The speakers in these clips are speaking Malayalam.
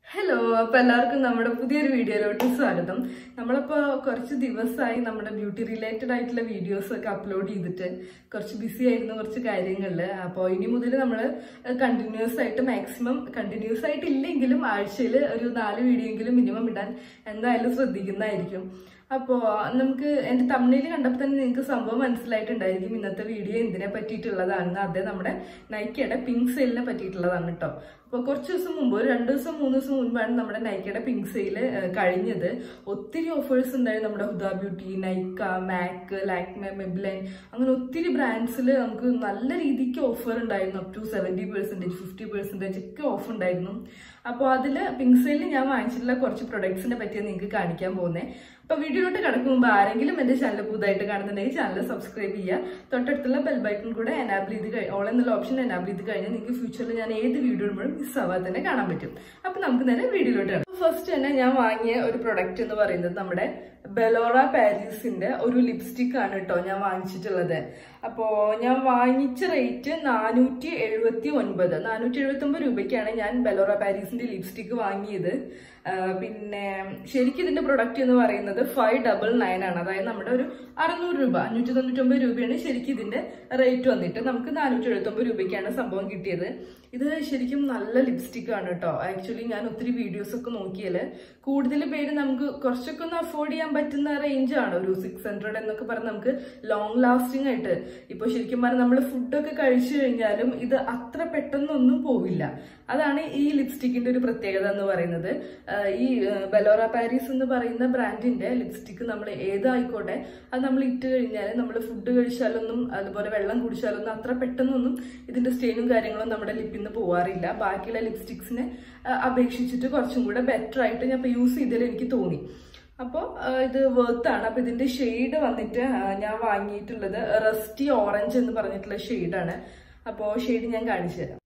ഹലോ അപ്പൊ എല്ലാവർക്കും നമ്മുടെ പുതിയൊരു വീഡിയോയിലോട്ട് സ്വാഗതം നമ്മളിപ്പോ കുറച്ച് ദിവസമായി നമ്മുടെ ബ്യൂട്ടി റിലേറ്റഡ് ആയിട്ടുള്ള വീഡിയോസ് ഒക്കെ അപ്ലോഡ് ചെയ്തിട്ട് കുറച്ച് ബിസി ആയിരുന്നു കുറച്ച് കാര്യങ്ങളില് അപ്പോൾ ഇനി മുതൽ നമ്മൾ കണ്ടിന്യൂസ് ആയിട്ട് മാക്സിമം കണ്ടിന്യൂസ് ആയിട്ട് ഇല്ലെങ്കിലും ആഴ്ചയിൽ ഒരു നാല് വീഡിയോ എങ്കിലും മിനിമം ഇടാൻ എന്തായാലും ശ്രദ്ധിക്കുന്നതായിരിക്കും അപ്പോൾ നമുക്ക് എൻ്റെ തമിഴിൽ കണ്ടപ്പോൾ തന്നെ നിങ്ങൾക്ക് സംഭവം മനസ്സിലായിട്ടുണ്ടായിരിക്കും ഇന്നത്തെ വീഡിയോ എന്തിനെ പറ്റിയിട്ടുള്ളതാണെന്ന് അത് നമ്മുടെ നൈക്കയുടെ പിങ്ക് സെയിലിനെ പറ്റിയിട്ടുള്ളതാണ് കേട്ടോ അപ്പോൾ കുറച്ച് ദിവസം മുമ്പ് ഒരു രണ്ട് ദിവസം മൂന്ന് ദിവസം മുൻപാണ് നമ്മുടെ നൈക്കയുടെ പിങ്ക് സെയിൽ കഴിഞ്ഞത് ഒത്തിരി ഓഫേഴ്സ് ഉണ്ടായിരുന്നു നമ്മുടെ Huda Beauty Nykaa MAC Lakme Maybelline അങ്ങനെ ഒത്തിരി ബ്രാൻഡ്സിൽ നമുക്ക് നല്ല രീതിക്ക് ഓഫർ ഉണ്ടായിരുന്നു up to seventy percentage fifty percentage ഒക്കെ ഓഫ് ഉണ്ടായിരുന്നു അപ്പോൾ അതിൽ പിങ്ക് സെയിലിൽ ഞാൻ വാങ്ങിച്ചിട്ടുള്ള കുറച്ച് പ്രൊഡക്ട്സിനെ പറ്റിയാണ് നിങ്ങൾക്ക് കാണിക്കാൻ പോകുന്നത് അപ്പോൾ വീഡിയോയിലോട്ട് കിടക്കും മുമ്പ് ആരെങ്കിലും എൻ്റെ ചാനൽ പുതുതായിട്ട് കാണുന്നുണ്ടെങ്കിൽ ചാനൽ സബ്സ്ക്രൈബ് ചെയ്യുക തൊട്ടടുത്തുള്ള ബെൽ ബൈക്കൺ കൂടെ എനാബിൾ ചെയ്ത് കഴി ഓൾ എന്നുള്ള ഓപ്ഷൻ എനാബിൾ ചെയ്ത് കഴിഞ്ഞാൽ നിങ്ങൾക്ക് ഫ്യൂച്ചറിൽ ഞാൻ ഏത് വീഡിയോ ഇടുമ്പോഴും മിസ് ആവാതെ തന്നെ കാണാൻ പറ്റും അപ്പോൾ നമുക്ക് നേരെ വീഡിയോയിലോട്ട് കിടക്കാം ഫസ്റ്റ് തന്നെ ഞാൻ വാങ്ങിയ ഒരു പ്രൊഡക്റ്റ് എന്ന് പറയുന്നത് നമ്മുടെ ബെലോറ പാരീസിന്റെ ഒരു ലിപ്സ്റ്റിക് ആണ് കേട്ടോ ഞാൻ വാങ്ങിച്ചിട്ടുള്ളത് അപ്പോൾ ഞാൻ വാങ്ങിച്ച റേറ്റ് നാനൂറ്റി എഴുപത്തി ഒൻപത് നാനൂറ്റി എഴുപത്തി ഒമ്പത് രൂപയ്ക്കാണ് ഞാൻ ബെലോറ പാരീസിന്റെ ലിപ്സ്റ്റിക് വാങ്ങിയത് ആ, പിന്നെ ശരിക്കും ഇതിന്റെ പ്രൊഡക്റ്റ് എന്ന് പറയുന്നത് ഫൈവ് ഡബിൾ നയൻ ആണ് അതായത് നമ്മുടെ ഒരു അറുന്നൂറ് രൂപ അഞ്ഞൂറ്റി തൊണ്ണൂറ്റൊമ്പത് രൂപയാണ് ശരിക്കും ഇതിന്റെ റേറ്റ് വന്നിട്ട് നമുക്ക് നാനൂറ്റി എഴുപത്തി ഒമ്പത് രൂപയ്ക്കാണ് സംഭവം കിട്ടിയത് ഇത് ശരിക്കും നല്ല ലിപ്സ്റ്റിക് ആണ് കേട്ടോ ആക്ച്വലി ഞാൻ ഒത്തിരി വീഡിയോസ് ഒക്കെ നോക്കിയാല് കൂടുതൽ പേര് നമുക്ക് കുറച്ചൊക്കെ ഒന്ന് അഫോർഡ് ചെയ്യാൻ പറ്റുന്ന റേഞ്ച് ആണ് ഒരു സിക്സ് ഹൺഡ്രഡ് എന്നൊക്കെ പറഞ്ഞ് നമുക്ക് ലോങ് ലാസ്റ്റിംഗ് ആയിട്ട് ഇപ്പൊ ശരിക്കും പറഞ്ഞാൽ നമ്മൾ ഫുഡൊക്കെ കഴിച്ചു കഴിഞ്ഞാലും ഇത് അത്ര പെട്ടെന്നൊന്നും പോവില്ല അതാണ് ഈ ലിപ്സ്റ്റിക്കിന്റെ ഒരു പ്രത്യേകത എന്ന് പറയുന്നത് ആഹ് ഈ ബലോറ പാരീസ് എന്ന് പറയുന്ന ബ്രാൻഡിന്റെ ലിപ്സ്റ്റിക് നമ്മൾ ഏതായിക്കോട്ടെ അത് നമ്മൾ ഇട്ട് കഴിഞ്ഞാൽ നമ്മൾ ഫുഡ് കഴിച്ചാലൊന്നും അതുപോലെ വെള്ളം കുടിച്ചാലൊന്നും അത്ര പെട്ടെന്നൊന്നും ഇതിന്റെ സ്റ്റെയിനും കാര്യങ്ങളും നമ്മുടെ ലിപ്പിൽ നിന്ന് പോവാറില്ല ബാക്കിയുള്ള ലിപ്സ്റ്റിക്സിനെ അപേക്ഷിച്ചിട്ട് കുറച്ചും കൂടെ ബെറ്റർ ആയിട്ട് ഞാൻ ഇപ്പൊ യൂസ് ചെയ്തതിൽ എനിക്ക് തോന്നി അപ്പോൾ ഇത് വർത്ത് ആണ് അപ്പൊ ഇതിന്റെ ഷെയ്ഡ് വന്നിട്ട് ആ, ഞാൻ വാങ്ങിയിട്ടുള്ളത് റസ്റ്റി ഓറഞ്ച് എന്ന് പറഞ്ഞിട്ടുള്ള ഷെയ്ഡാണ് അപ്പോൾ ഷെയ്ഡ് ഞാൻ കാണിച്ചു തരാം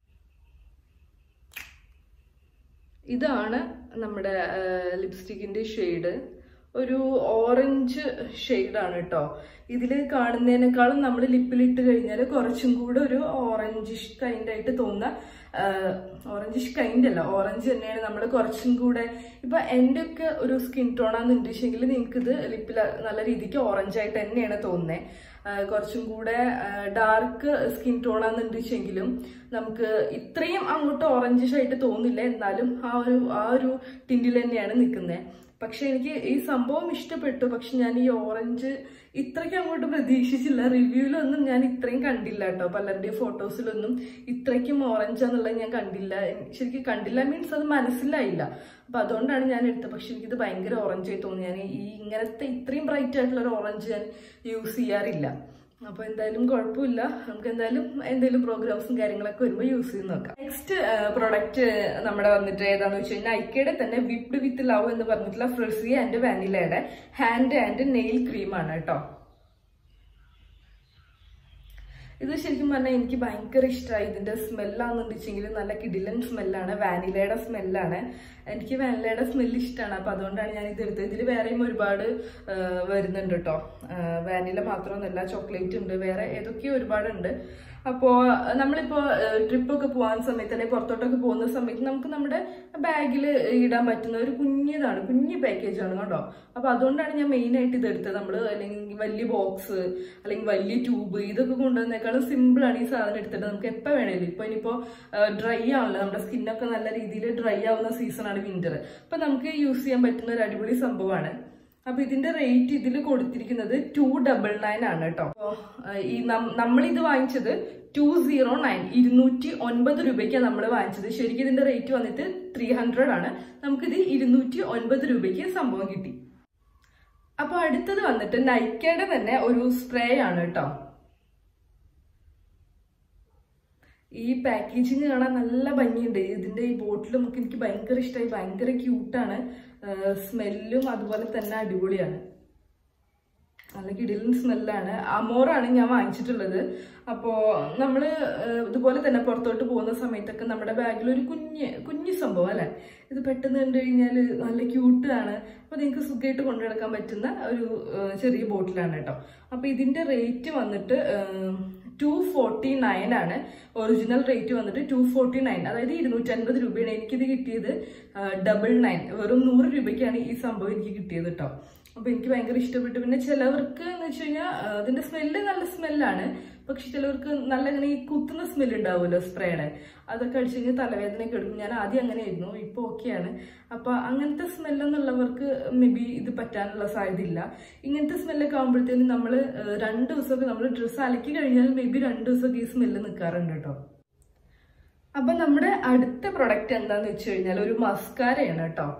ഇതാണ് നമ്മുടെ ലിപ്സ്റ്റിക്കിന്റെ ഷെയ്ഡ് ഒരു ഓറഞ്ച് ഷെയ്ഡാണ് കേട്ടോ ഇതിൽ കാണുന്നതിനേക്കാളും നമ്മൾ ലിപ്പിലിട്ട് കഴിഞ്ഞാൽ കുറച്ചും കൂടെ ഒരു ഓറഞ്ചിഷ് കൈൻഡ് ആയിട്ട് തോന്നുന്ന ഓറഞ്ചിഷ് കൈൻഡ് അല്ല ഓറഞ്ച് തന്നെയാണ് നമ്മൾ കുറച്ചും കൂടെ ഇപ്പൊ എൻ്റെ ഒക്കെ ഒരു സ്കിൻ ടോൺ ആണെന്ന് ഉദ്ദേശിച്ചെങ്കിൽ നിങ്ങൾക്ക് ഇത് ലിപ്പിൽ നല്ല രീതിക്ക് ഓറഞ്ച് ആയിട്ട് തന്നെയാണ് തോന്നുന്നത് ആഹ് കുറച്ചും കൂടെ ഡാർക്ക് സ്കിൻ ടോൺ ആണെന്നുണ്ടെച്ചെങ്കിലും നമുക്ക് ഇത്രയും അങ്ങോട്ട് ഓറഞ്ചിഷ് ആയിട്ട് തോന്നില്ല എന്നാലും ആ ഒരു ആ ഒരു ടിൻഡിൽ തന്നെയാണ് നിൽക്കുന്നത് പക്ഷെ എനിക്ക് ഈ സംഭവം ഇഷ്ടപ്പെട്ടു പക്ഷെ ഞാൻ ഈ ഓറഞ്ച് ഇത്രയ്ക്ക് അങ്ങോട്ട് പ്രതീക്ഷിച്ചില്ല റിവ്യൂലൊന്നും ഞാൻ ഇത്രയും കണ്ടില്ല കേട്ടോ പലരുടെയും ഫോട്ടോസിലൊന്നും ഇത്രയ്ക്കും ഓറഞ്ച് എന്നുള്ളത് ഞാൻ കണ്ടില്ല ശരിക്കും കണ്ടില്ല മീൻസ് അത് മനസ്സിലായില്ല അപ്പൊ അതുകൊണ്ടാണ് ഞാൻ എടുത്തത് പക്ഷെ എനിക്കിത് ഭയങ്കര ഓറഞ്ച് ആയി തോന്നി ഞാൻ ഈ ഇങ്ങനത്തെ ഇത്രയും ബ്രൈറ്റ് ആയിട്ടുള്ള ഒരു ഓറഞ്ച് ഞാൻ യൂസ് ചെയ്യാറില്ല അപ്പൊ എന്തായാലും കുഴപ്പമില്ല നമുക്ക് എന്തായാലും എന്തെങ്കിലും പ്രോഗ്രാംസും കാര്യങ്ങളൊക്കെ വരുമ്പോൾ യൂസ് ചെയ്ത് നോക്കാം നെക്സ്റ്റ് പ്രൊഡക്റ്റ് നമ്മുടെ വന്നിട്ട് ഏതാന്ന് വെച്ച് കഴിഞ്ഞാൽ ഐക്കയുടെ തന്നെ വിപ്ഡ് വിത്ത് ലവ് എന്ന് പറഞ്ഞിട്ടുള്ള ഫ്രസി ആൻഡ് വാനിലയുടെ ഹാൻഡ് ആൻഡ് നെയിൽ ക്രീമാണ് കേട്ടോ ഇത് ശരിക്കും പറഞ്ഞാൽ എനിക്ക് ഭയങ്കര ഇഷ്ടമായി ഇതിന്റെ സ്മെല്ലാന്ന് വെച്ചെങ്കിൽ നല്ല കിടിലൻ സ്മെല്ലാണ് വാനിലയുടെ സ്മെല്ലാണ് എനിക്ക് വാനിലയുടെ സ്മെല്ല് ഇഷ്ടമാണ് അപ്പൊ അതുകൊണ്ടാണ് ഞാൻ ഇത് എടുത്തത് ഇതിൽ വേറെയും ഒരുപാട് ആ, വരുന്നുണ്ട് കേട്ടോ വാനില മാത്രമൊന്നുമല്ല ചോക്ലേറ്റ് ഉണ്ട് വേറെ ഏതൊക്കെയോ ഒരുപാടുണ്ട് അപ്പോൾ നമ്മളിപ്പോൾ ട്രിപ്പൊക്കെ പോകാൻ സമയത്ത് അല്ലെങ്കിൽ പുറത്തോട്ടൊക്കെ പോകുന്ന സമയത്ത് നമുക്ക് നമ്മുടെ ബാഗിൽ ഇടാൻ പറ്റുന്ന ഒരു കുഞ്ഞിതാണ് കുഞ്ഞു പാക്കേജ് ആണ് കേട്ടോ അപ്പോൾ അതുകൊണ്ടാണ് ഞാൻ മെയിൻ ആയിട്ട് ഇത് എടുത്തത് നമ്മൾ അല്ലെങ്കിൽ വലിയ ബോക്സ് അല്ലെങ്കിൽ വലിയ ട്യൂബ് ഇതൊക്കെ കൊണ്ടുവന്നേക്കാളും സിമ്പിൾ ആണ് ഈ സാധനം എടുത്തിട്ട് നമുക്ക് എപ്പോൾ വേണേലും ഇപ്പോൾ ഇനിയിപ്പോൾ ഡ്രൈ ആണല്ലോ നമ്മുടെ സ്കിന്നൊക്കെ നല്ല രീതിയിൽ ഡ്രൈ ആവുന്ന സീസണാണ് വിന്റർ അപ്പം നമുക്ക് യൂസ് ചെയ്യാൻ പറ്റുന്ന ഒരു അടിപൊളി സംഭവമാണ് അപ്പൊ ഇതിന്റെ റേറ്റ് ഇതിൽ കൊടുത്തിരിക്കുന്നത് ടു ഡബിൾ നയൻ ആണ് കേട്ടോ അപ്പോ ഈ നമ്മൾ ഇത് വാങ്ങിച്ചത് ടു സീറോ നയൻ ഇരുന്നൂറ്റി ഒൻപത് രൂപയ്ക്കാണ് നമ്മൾ വാങ്ങിച്ചത് ശരിക്കും ഇതിന്റെ റേറ്റ് വന്നിട്ട് ത്രീ ഹൺഡ്രഡ് ആണ് നമുക്കിത് ഇരുന്നൂറ്റി ഒൻപത് രൂപയ്ക്ക് സംഭവം കിട്ടി അപ്പൊ അടുത്തത് വന്നിട്ട് നൈക്കയുടെ തന്നെ ഒരു സ്പ്രേ ആണ് കേട്ടോ ഈ പാക്കേജിങ് കാണാൻ നല്ല ഭംഗിയുണ്ട് ഇതിന്റെ ഈ ബോട്ടിൽ നമുക്ക് എനിക്ക് ഭയങ്കര ഇഷ്ടമായി ഭയങ്കര ക്യൂട്ടാണ് സ്മെല്ലും അതുപോലെ തന്നെ അടിപൊളിയാണ് നല്ല കിടിലൻ സ്മെല്ലാണ് അമോറാണ് ഞാൻ വാങ്ങിച്ചിട്ടുള്ളത് അപ്പോൾ നമ്മൾ ഇതുപോലെ തന്നെ പുറത്തോട്ട് പോകുന്ന സമയത്തൊക്കെ നമ്മുടെ ബാഗിൽ ഒരു കുഞ്ഞ് കുഞ്ഞു സംഭവം അല്ലേ ഇത് പെട്ടെന്ന് കണ്ടു കഴിഞ്ഞാൽ നല്ല ക്യൂട്ടാണ് അപ്പോൾ നിങ്ങൾക്ക് സുഖമായിട്ട് കൊണ്ടു നടക്കാൻ പറ്റുന്ന ഒരു ആ, ചെറിയ ബോട്ടിലാണ് കേട്ടോ അപ്പോൾ ഇതിൻ്റെ റേറ്റ് വന്നിട്ട് ടു ഫോർട്ടി നയൻ ആണ് ഒറിജിനൽ റേറ്റ് വന്നിട്ട് ടു ഫോർട്ടി നയൻ അതായത് ഇരുന്നൂറ്റി അൻപത് രൂപയാണ് എനിക്കിത് കിട്ടിയത് ഡബിൾ നയൻ വെറും നൂറ് രൂപയ്ക്കാണ് ഈ സംഭവം എനിക്ക് കിട്ടിയത് കേട്ടോ അപ്പൊ എനിക്ക് ഭയങ്കര ഇഷ്ടപ്പെട്ടു പിന്നെ ചിലവർക്ക് എന്ന് വെച്ച് കഴിഞ്ഞാൽ അതിന്റെ സ്മെല്ല് നല്ല സ്മെല്ലാണ് പക്ഷെ ചിലവർക്ക് നല്ല ഇങ്ങനെ ഈ കുത്തുന്ന സ്മെല്ല് ഉണ്ടാവുമല്ലോ സ്പ്രേയുടെ അതൊക്കെ അടിച്ചു കഴിഞ്ഞാൽ തലവേദനയൊക്കെ എടുക്കും ഞാൻ ആദ്യം അങ്ങനെയായിരുന്നു ഇപ്പോൾ ഓക്കെയാണ് അപ്പൊ അങ്ങനത്തെ സ്മെല്ലെന്നുള്ളവർക്ക് മേ ബി ഇത് പറ്റാനുള്ള സാധ്യതയില്ല ഇങ്ങനത്തെ സ്മെല്ലൊക്കെ ആകുമ്പോഴത്തേനും നമ്മൾ രണ്ട് ദിവസമൊക്കെ നമ്മൾ ഡ്രസ്സ് അലക്കി കഴിഞ്ഞാൽ മേ ബി രണ്ട് ദിവസമൊക്കെ ഈ സ്മെല്ല് നിൽക്കാറുണ്ട് കേട്ടോ അപ്പൊ നമ്മുടെ അടുത്ത പ്രൊഡക്റ്റ് എന്താന്ന് വെച്ച് കഴിഞ്ഞാൽ ഒരു മസ്കാരയാണ് കേട്ടോ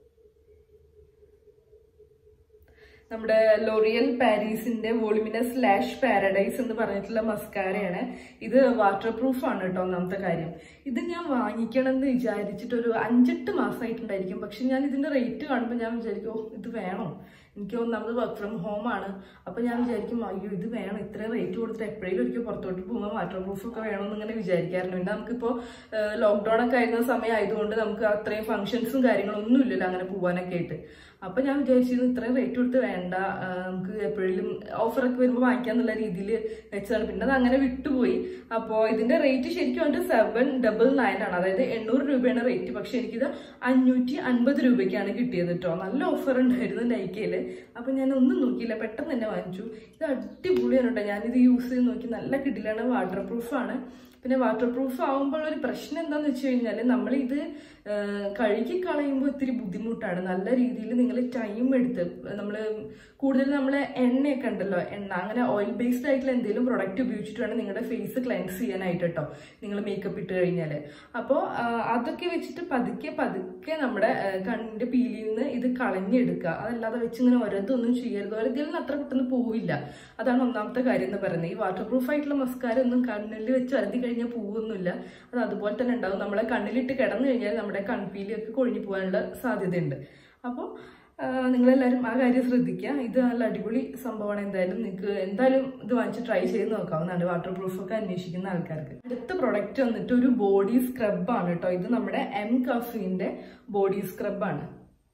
നമ്മുടെ ലോറിയൽ പാരീസിന്റെ വോളിമിനസ് ലാഷ് പാരഡൈസ് എന്ന് പറഞ്ഞിട്ടുള്ള മസ്കാരയാണ് ഇത് വാട്ടർ പ്രൂഫ് ആണ് കേട്ടോ ഒന്നാമത്തെ കാര്യം ഇത് ഞാൻ വാങ്ങിക്കണം എന്ന് വിചാരിച്ചിട്ട് ഒരു അഞ്ചെട്ട് മാസമായിട്ടുണ്ടായിരിക്കും പക്ഷെ ഞാൻ ഇതിന്റെ റേറ്റ് കാണുമ്പോൾ ഞാൻ വിചാരിക്കും "ഓ, ഇത് വേണോ എനിക്ക് ഒന്നാമത് വർക്ക് ഫ്രം ഹോം ആണ് അപ്പൊ ഞാൻ വിചാരിക്കും അയ്യോ ഇത് വേണം ഇത്രയും റേറ്റ് കൊടുത്തിട്ട് എപ്പോഴേലും ഒരിക്കൽ പുറത്തോട്ട് പോകുമ്പോൾ വാട്ടർ പ്രൂഫ് ഒക്കെ വേണമെന്ന് ഇങ്ങനെ വിചാരിക്കാറുണ്ട് പിന്നെ നമുക്കിപ്പോൾ ലോക്ക്ഡൌൺ ഒക്കെ ആയിരുന്ന സമയം ആയതുകൊണ്ട് നമുക്ക് അത്രയും ഫംഗ്ഷൻസും കാര്യങ്ങളും ഒന്നും ഇല്ലല്ലോ അങ്ങനെ പോകാനൊക്കെ ആയിട്ട് അപ്പൊ ഞാൻ വിചാരിച്ചിരുന്നു ഇത്രയും റേറ്റ് കൊടുത്ത് വേണ്ട ആ, നമുക്ക് എപ്പോഴേലും ഓഫറൊക്കെ വരുമ്പോൾ വാങ്ങിക്കാന്നുള്ള രീതിയിൽ വെച്ചതാണ് പിന്നെ അത് അങ്ങനെ വിട്ടുപോയി അപ്പോൾ ഇതിന്റെ റേറ്റ് ശരിക്കും വന്നിട്ട് സെവൻ ഡബിൾ നയൻ ആണ് അതായത് എണ്ണൂറ് രൂപയാണ് റേറ്റ് പക്ഷെ എനിക്കിത് അഞ്ഞൂറ്റി അൻപത് രൂപയ്ക്കാണ് കിട്ടിയത് കേട്ടോ നല്ല ഓഫർ ഉണ്ടായിരുന്നു നൈക്കയില് അപ്പൊ ഞാൻ ഒന്നും നോക്കിയില്ല പെട്ടെന്ന് തന്നെ വാങ്ങിച്ചു ഇത് അടിപൊളിയാണ് കേട്ടോ ഞാനിത് യൂസ് ചെയ്ത് നോക്കി നല്ല കിട്ടില്ലാണ് വാട്ടർ പ്രൂഫാണ് പിന്നെ വാട്ടർ പ്രൂഫ് ആവുമ്പോൾ ഒരു പ്രശ്നം എന്താന്ന് വെച്ച് കഴിഞ്ഞാൽ നമ്മളിത് ആ, കഴുകി കളയുമ്പോൾ ഇത്തിരി ബുദ്ധിമുട്ടാണ് നല്ല രീതിയിൽ നിങ്ങൾ ടൈം എടുത്ത് നമ്മൾ കൂടുതൽ നമ്മൾ എണ്ണയൊക്കെ ഉണ്ടല്ലോ എണ്ണ അങ്ങനെ ഓയിൽ ബേസ്ഡ് ആയിട്ടുള്ള എന്തെങ്കിലും പ്രൊഡക്റ്റ് ഉപയോഗിച്ചിട്ട് വേണം നിങ്ങളുടെ ഫേസ് ക്ലെൻസ് ചെയ്യാനായിട്ട് കേട്ടോ നിങ്ങൾ മേക്കപ്പ് ഇട്ട് കഴിഞ്ഞാൽ അപ്പോൾ അതൊക്കെ വെച്ചിട്ട് പതുക്കെ പതുക്കെ നമ്മുടെ ആ, കണ്ണിന്റെ പീലിൽ നിന്ന് ഇത് കളഞ്ഞെടുക്കുക അതല്ലാതെ വെച്ച് ഇങ്ങനെ ഒരതൊന്നും ചെയ്യരുത് ഒരതിൽ നിന്ന് അത്ര പെട്ടെന്ന് പോവില്ല അതാണ് ഒന്നാമത്തെ കാര്യം എന്ന് പറയുന്നത് ഈ വാട്ടർ പ്രൂഫ് ആയിട്ടുള്ള മസ്കാര ഒന്നും കണ്ണിൽ വെച്ച് വരതി കഴിഞ്ഞാൽ പോവൊന്നുമില്ല അത് അതുപോലെ തന്നെ ഉണ്ടാവും നമ്മളെ കണ്ണിലിട്ട് കിടന്നു കഴിഞ്ഞാൽ നമ്മുടെ കൺപീലിയൊക്കെ കൊഴിഞ്ഞു പോകാനുള്ള സാധ്യതയുണ്ട് അപ്പോൾ നിങ്ങളെല്ലാവരും ആ കാര്യം ശ്രദ്ധിക്കുക ഇത് നല്ല അടിപൊളി സംഭവമാണ് എന്തായാലും നിങ്ങൾക്ക് എന്തായാലും ഇത് വാങ്ങിച്ച് ട്രൈ ചെയ്ത് നോക്കാവുന്നതാണ് വാട്ടർ പ്രൂഫ് ഒക്കെ അന്വേഷിക്കുന്ന ആൾക്കാർക്ക് അടുത്ത പ്രൊഡക്റ്റ് വന്നിട്ട് ഒരു ബോഡി സ്ക്രബാണ് കേട്ടോ ഇത് നമ്മുടെ എം കഫീന്റെ ബോഡി സ്ക്രബാണ്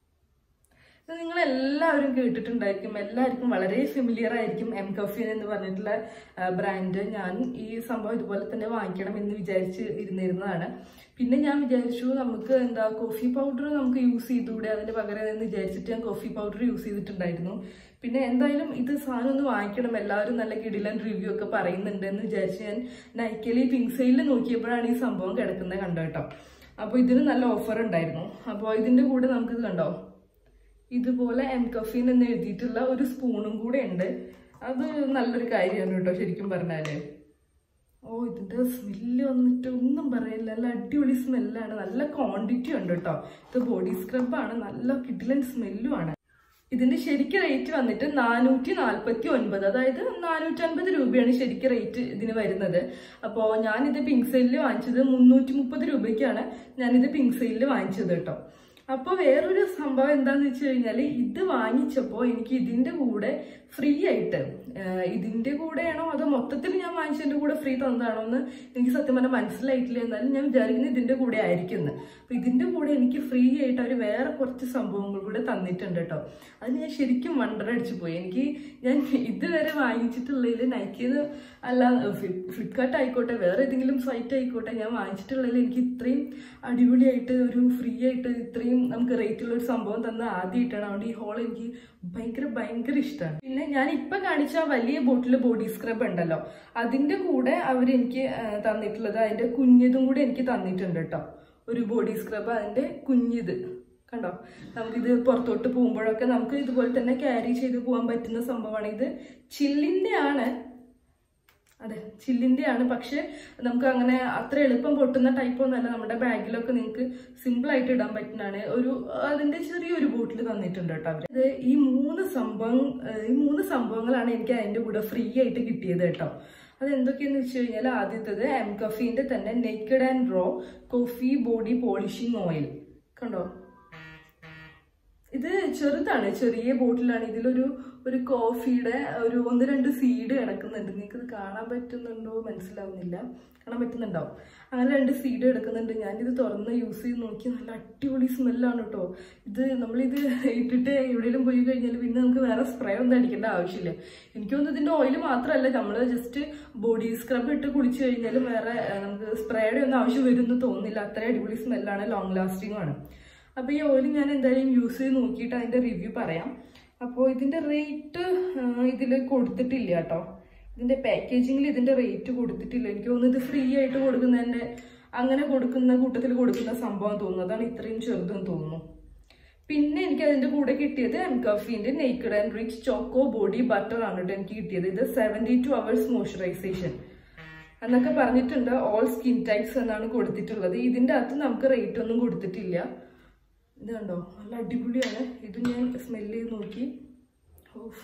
ഇത് നിങ്ങൾ എല്ലാവരും കേട്ടിട്ടുണ്ടായിരിക്കും എല്ലാവർക്കും വളരെ ഫെമിലിയർ ആയിരിക്കും എം കഫീൻ എന്ന് പറഞ്ഞിട്ടുള്ള ബ്രാൻഡ് ഞാൻ ഈ സംഭവം ഇതുപോലെ തന്നെ വാങ്ങിക്കണം എന്ന് വിചാരിച്ച് ഇരുന്നിരുന്നതാണ് പിന്നെ ഞാൻ വിചാരിച്ചു നമുക്ക് എന്താ കോഫി പൗഡർ നമുക്ക് യൂസ് ചെയ്തുകൂടെ അതിന് പകരം എന്ന് വിചാരിച്ചിട്ട് ഞാൻ കോഫി പൗഡർ യൂസ് ചെയ്തിട്ടുണ്ടായിരുന്നു പിന്നെ എന്തായാലും ഇത് സാധനം ഒന്ന് വാങ്ങിക്കണം എല്ലാവരും നല്ല കിടിലൻ റിവ്യൂ ഒക്കെ പറയുന്നുണ്ട് എന്ന് വിചാരിച്ച് ഞാൻ നൈക്കലി പിങ്ക് സെയിലിൽ നോക്കിയപ്പോഴാണ് ഈ സംഭവം കിടക്കുന്നത് കണ്ടോ കേട്ടോ അപ്പോൾ ഇതിന് നല്ല ഓഫർ ഉണ്ടായിരുന്നു അപ്പോൾ ഇതിന്റെ കൂടെ നമുക്കിത് കണ്ടോ ഇതുപോലെ എം കഫീൻ എന്ന് എഴുതിയിട്ടുള്ള ഒരു സ്പൂണും കൂടെ ഉണ്ട് അത് നല്ലൊരു കാര്യമാണ് കേട്ടോ ശരിക്കും പറഞ്ഞാല് ഓ ഇതിന്റെ സ്മെല്ല് വന്നിട്ട് ഒന്നും പറയില്ല നല്ല അടിപൊളി സ്മെല്ലാണ് നല്ല ക്വാണ്ടിറ്റി ഉണ്ട് കേട്ടോ ഇത് ബോഡി സ്ക്രബാണ് നല്ല കിഡിലൻ സ്മെല്ലും ആണ് ഇതിന്റെ ശരിക്കും റേറ്റ് വന്നിട്ട് നാനൂറ്റി നാൽപ്പത്തി ഒൻപത് അതായത് നാനൂറ്റി അൻപത് രൂപയാണ് ശരിക്കും റേറ്റ് ഇതിന് വരുന്നത് അപ്പോൾ ഞാനിത് പിങ്ക് സെയിലിൽ വാങ്ങിച്ചത് മുന്നൂറ്റി മുപ്പത് രൂപയ്ക്കാണ് ഞാനിത് പിങ്ക് സെയിലിൽ വാങ്ങിച്ചത് കേട്ടോ അപ്പോൾ വേറൊരു സംഭവം എന്താന്ന് വെച്ച് കഴിഞ്ഞാൽ ഇത് വാങ്ങിച്ചപ്പോൾ എനിക്ക് ഇതിന്റെ കൂടെ ഫ്രീ ആയിട്ട് ആഹ് ഇതിന്റെ കൂടെയാണോ അതോ മൊത്തത്തിൽ ഞാൻ വാങ്ങിച്ചതിന്റെ കൂടെ ഫ്രീ തന്നതാണോ എന്ന് എനിക്ക് സത്യം പറഞ്ഞാൽ മനസ്സിലായിട്ടില്ല എന്നാലും ഞാൻ വിചാരിക്കുന്നത് ഇതിന്റെ കൂടെ ആയിരിക്കും എന്ന് അപ്പൊ ഇതിന്റെ കൂടെ എനിക്ക് ഫ്രീ ആയിട്ട് അവർ വേറെ കുറച്ച് സംഭവങ്ങൾ കൂടെ തന്നിട്ടുണ്ട് കേട്ടോ അത് ഞാൻ ശരിക്കും വണ്ടർ അടിച്ചു പോയി എനിക്ക് ഞാൻ ഇതുവരെ വാങ്ങിച്ചിട്ടുള്ളതിൽ നൈക്കിന്ന് അല്ല ഫ്ലിപ്കാർട്ട് ആയിക്കോട്ടെ വേറെ ഏതെങ്കിലും സൈറ്റ് ആയിക്കോട്ടെ ഞാൻ വാങ്ങിച്ചിട്ടുള്ളതിൽ എനിക്ക് ഇത്രയും അടിപൊളിയായിട്ട് ഒരു ഫ്രീ ആയിട്ട് ഇത്രയും നമുക്ക് റേറ്റ് ഉള്ള ഒരു സംഭവം തന്ന ആദ്യമായിട്ടാണ് അതുകൊണ്ട് ഈ ഹോൾ എനിക്ക് ഭയങ്കര ഭയങ്കര ഇഷ്ടമാണ് പിന്നെ ഞാൻ ഇപ്പൊ കാണിച്ച ആ വലിയ ബോട്ടിൽ ബോഡി സ്ക്രബ് ഉണ്ടല്ലോ അതിന്റെ കൂടെ അവർ എനിക്ക് തന്നിട്ടുള്ളത് അതിന്റെ കുഞ്ഞതും കൂടെ എനിക്ക് തന്നിട്ടുണ്ട് കേട്ടോ ഒരു ബോഡി സ്ക്രബ് അതിന്റെ കുഞ്ഞിത് കണ്ടോ നമുക്കിത് പുറത്തോട്ട് പോകുമ്പോഴൊക്കെ നമുക്ക് ഇതുപോലെ തന്നെ ക്യാരി ചെയ്ത് പോകാൻ പറ്റുന്ന സംഭവമാണ് ഇത് ചില്ലിന്റെ ആണ് അതെ ചില്ലിന്റെ ആണ് പക്ഷെ നമുക്ക് അങ്ങനെ അത്ര എളുപ്പം പൊട്ടുന്ന ടൈപ്പ് ഒന്നല്ല നമ്മുടെ ബാഗിലൊക്കെ നിങ്ങൾക്ക് സിമ്പിൾ ആയിട്ട് ഇടാൻ പറ്റുന്നതാണ് ഒരു അതിന്റെ ചെറിയൊരു ബോട്ടിൽ തന്നിട്ടുണ്ട് കേട്ടോ അവര് ഇത് ഈ മൂന്ന് സംഭവം ഏഹ് ഈ മൂന്ന് സംഭവങ്ങളാണ് എനിക്ക് അതിന്റെ കൂടെ ഫ്രീ ആയിട്ട് കിട്ടിയത് കേട്ടോ അത് എന്തൊക്കെയെന്ന് വെച്ച് കഴിഞ്ഞാൽ ആദ്യത്തേത് എം കഫീന്റെ തന്നെ naked and raw coffee body polishing oil കണ്ടോ ഇത് ചെറുതാണ് ചെറിയ ബോട്ടിലാണ് ഇതിലൊരു ഒരു കോഫിയുടെ ഒരു ഒന്ന് രണ്ട് സീഡ് കിടക്കുന്നുണ്ട് നിങ്ങൾക്ക് ഇത് കാണാൻ പറ്റുന്നുണ്ടോ മനസ്സിലാവുന്നില്ല കാണാൻ പറ്റുന്നുണ്ടാവും അങ്ങനെ രണ്ട് സീഡ് കിടക്കുന്നുണ്ട് ഞാനിത് തുറന്ന് യൂസ് ചെയ്ത് നോക്കി നല്ല അടിപൊളി സ്മെല്ലാണ് കേട്ടോ ഇത് നമ്മളിത് ഇട്ടിട്ട് എവിടെയെങ്കിലും പോയി കഴിഞ്ഞാൽ പിന്നെ നമുക്ക് വേറെ സ്പ്രേ ഒന്നും അടിക്കേണ്ട ആവശ്യമില്ല എനിക്ക് തോന്നുന്നു ഇതിന്റെ ഓയിൽ മാത്രമല്ല നമ്മൾ ജസ്റ്റ് ബോഡി സ്ക്രബ് ഇട്ട് കുളിച്ച് കഴിഞ്ഞാലും വേറെ ആ, നമുക്ക് സ്പ്രേയുടെ ഒന്നും ആവശ്യം വരുമെന്ന് തോന്നുന്നില്ല അത്ര അടിപൊളി സ്മെല്ലാണ് ലോങ് ലാസ്റ്റിംഗ് ആണ് അപ്പോൾ ഈ ഓയിൽ ഞാൻ എന്തായാലും യൂസ് ചെയ്ത് നോക്കിയിട്ട് അതിന്റെ റിവ്യൂ പറയാം അപ്പോൾ ഇതിന്റെ റേറ്റ് ഇതിൽ കൊടുത്തിട്ടില്ല കേട്ടോ ഇതിന്റെ പാക്കേജിങ്ങിൽ ഇതിന്റെ റേറ്റ് കൊടുത്തിട്ടില്ല എനിക്ക് തോന്നുന്നു ഇത് ഫ്രീ ആയിട്ട് കൊടുക്കുന്നതിന്റെ അങ്ങനെ കൊടുക്കുന്ന കൂട്ടത്തിൽ കൊടുക്കുന്ന സംഭവം തോന്നുന്നു അതാണ് ഇത്രയും ചെറുതെന്ന് തോന്നുന്നു പിന്നെ എനിക്ക് അതിന്റെ കൂടെ കിട്ടിയത് എം കഫീന്റെ naked and rich choco body butter ആണ് കേട്ടോ എനിക്ക് കിട്ടിയത് ഇത് സെവൻറ്റി ടു അവേഴ്സ് മോയ്സ്ചറൈസേഷൻ എന്നൊക്കെ പറഞ്ഞിട്ടുണ്ട് ഓൾ സ്കിൻ ടൈപ്സ് എന്നാണ് കൊടുത്തിട്ടുള്ളത് ഇതിന്റെ അകത്ത് നമുക്ക് റേറ്റ് ഒന്നും കൊടുത്തിട്ടില്ല ഇത് കണ്ടോ നല്ല അടിപൊളിയാണ് ഇത് ഞാൻ സ്മെല്ല് ചെയ്ത് നോക്കി ഓഫ്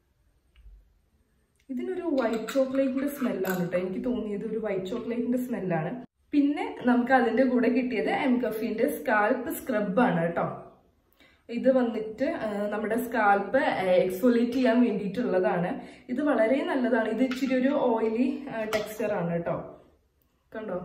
ഇതിനൊരു വൈറ്റ് ചോക്ലേറ്റിന്റെ സ്മെല്ലാണ് കേട്ടോ എനിക്ക് തോന്നിയത് ഒരു വൈറ്റ് ചോക്ലേറ്റിന്റെ സ്മെല്ലാണ് പിന്നെ നമുക്ക് അതിന്റെ കൂടെ കിട്ടിയത് എം കഫീന്റെ സ്കാൽപ്പ് സ്ക്രബ് ആണ് കേട്ടോ ഇത് വന്നിട്ട് ആ, നമ്മുടെ സ്കാൽപ്പ് എക്സ്ഫോലിയേറ്റ് ചെയ്യാൻ വേണ്ടിയിട്ടുള്ളതാണ് ഇത് വളരെ നല്ലതാണ് ഇത് ഇച്ചിരി ഒരു ഓയിലി ടെക്സ്ചർ ആണ് കേട്ടോ കണ്ടോ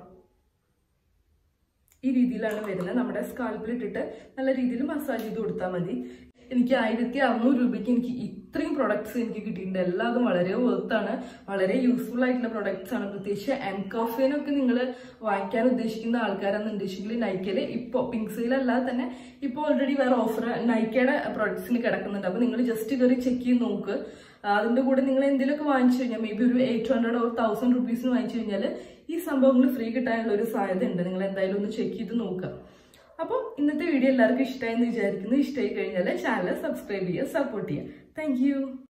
ഈ രീതിയിലാണ് വരുന്നത് നമ്മുടെ സ്കാൽപ്പിൽ ഇട്ടിട്ട് നല്ല രീതിയിൽ മസാജ് ചെയ്ത് കൊടുത്താൽ മതി എനിക്ക് ആയിരത്തി അറുന്നൂറ് രൂപയ്ക്ക് എനിക്ക് ഇത്രയും പ്രൊഡക്ട്സ് എനിക്ക് കിട്ടിയിട്ടുണ്ട് എല്ലാതും വളരെ വർത്താണ് വളരെ യൂസ്ഫുൾ ആയിട്ടുള്ള പ്രൊഡക്ട്സ് ആണ് പ്രത്യേകിച്ച് എം കോഫേനൊക്കെ നിങ്ങൾ വാങ്ങിക്കാൻ ഉദ്ദേശിക്കുന്ന ആൾക്കാരെന്ന് ഉദ്ദേശിക്കുന്നത് നൈക്കയില് ഇപ്പോൾ പിങ്സയിൽ അല്ലാതെ തന്നെ ഇപ്പോൾ ഓൾറെഡി വേറെ ഓഫർ നൈക്കയുടെ പ്രൊഡക്ട്സിന് കിടക്കുന്നുണ്ട് അപ്പോൾ നിങ്ങൾ ജസ്റ്റ് കയറി ചെക്ക് ചെയ്ത് നോക്ക് ആ, അതിന്റെ കൂടെ നിങ്ങൾ എന്തെങ്കിലുമൊക്കെ വാങ്ങിച്ചു കഴിഞ്ഞാൽ മേ ബി ഒരു എയ്റ്റ് ഹൺഡ്രഡ് ഓർ തൗസൻഡ് റുപ്പീസിന് വാങ്ങിച്ചു കഴിഞ്ഞാൽ ഈ സംഭവങ്ങൾ ഫ്രീ കിട്ടാനുള്ള ഒരു സാധ്യത ഉണ്ട് നിങ്ങൾ എന്തായാലും ഒന്ന് ചെക്ക് ചെയ്ത് നോക്കുക അപ്പോൾ ഇന്നത്തെ വീഡിയോ എല്ലാവർക്കും ഇഷ്ടമായെന്ന് വിചാരിക്കുന്നു ഇഷ്ടമായി കഴിഞ്ഞാൽ ചാനൽ സബ്സ്ക്രൈബ് ചെയ്യുക സപ്പോർട്ട് ചെയ്യുക താങ്ക്